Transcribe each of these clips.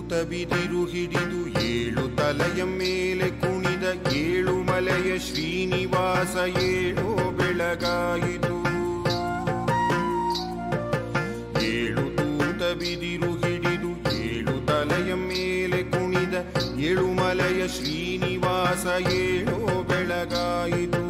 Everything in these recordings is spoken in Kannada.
ತೂತ ಬಿದಿರು ಹಿಡಿದು ಏಳು ತಲೆಯ ಮೇಲೆ ಕುಣಿದ ಏಳು ಮಲೆಯ ಶ್ರೀನಿವಾಸ ಏಳೋ ಬೆಳಗಾಯಿತು ಏಳು ತೂತ ಬಿದಿರು ಹಿಡಿದು ಏಳು ತಲೆಯ ಮೇಲೆ ಕುಣಿದ ಏಳು ಮಲೆಯ ಶ್ರೀನಿವಾಸ ಏಳೋ ಬೆಳಗಾಯಿತು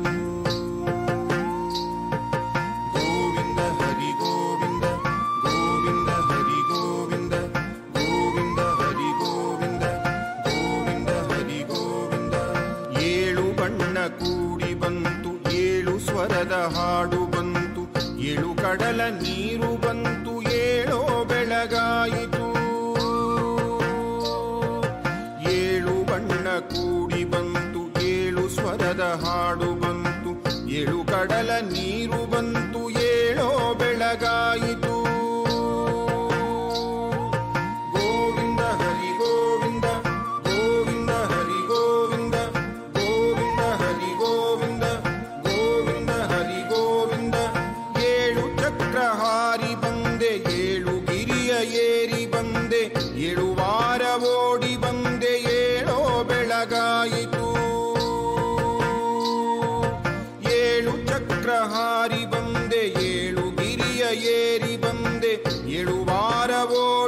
ಗೋವಿಂದ ಹರಿ ಗೋವಿಂದ ಗೋವಿಂದ ಹರಿ ಗೋವಿಂದ ಗೋವಿಂದ ಹರಿ ಗೋವಿಂದ ಗೋವಿಂದ ಹರಿ ಗೋವಿಂದ ಏಳು ಬಣ್ಣ ಕೂಡಿ ಬಂತು ಏಳು ಸ್ವರದ ಹಾಡು ಬಂತು ಏಳು ಕಡಲ ನೀರು ಬಂತು ಏಳೋ ಬೆಳಗಾಯಿತು ಏಳು ಬಣ್ಣ ಕೂಡಿ ಬಂತು ಏಳು ಸ್ವರದ ಹಾಡು ಬಂತು ಏಳು ಕಡಲ ನೀರು ಬಂತು ಏಳೋ ಬೆಳಗಾಯಿತು ಗೋವಿಂದ ಹರಿ ಗೋವಿಂದ ಗೋವಿಂದ ಹರಿ ಗೋವಿಂದ ಗೋವಿಂದ ಹರಿ ಗೋವಿಂದ ಗೋವಿಂದ ಹರಿ ಗೋವಿಂದ ಏಳು ಚಕ್ರ ಹಾರಿ ಬಂದೆ ಏಳು ಗಿರಿಯ ಏರಿ ಬಂದೆ ಏಳು ವಾರ ಓಡಿ ಬಂದೆ ಏಳೋ ಬೆಳಗಾಯಿತು ಏಳು ಚಕ್ರ ಹಾರಿ ಬಂದೆ ಏಳು ಗಿರಿಯ ಏರಿ ಬಂದೆ ಏಳು ವಾರ ಓಡಿ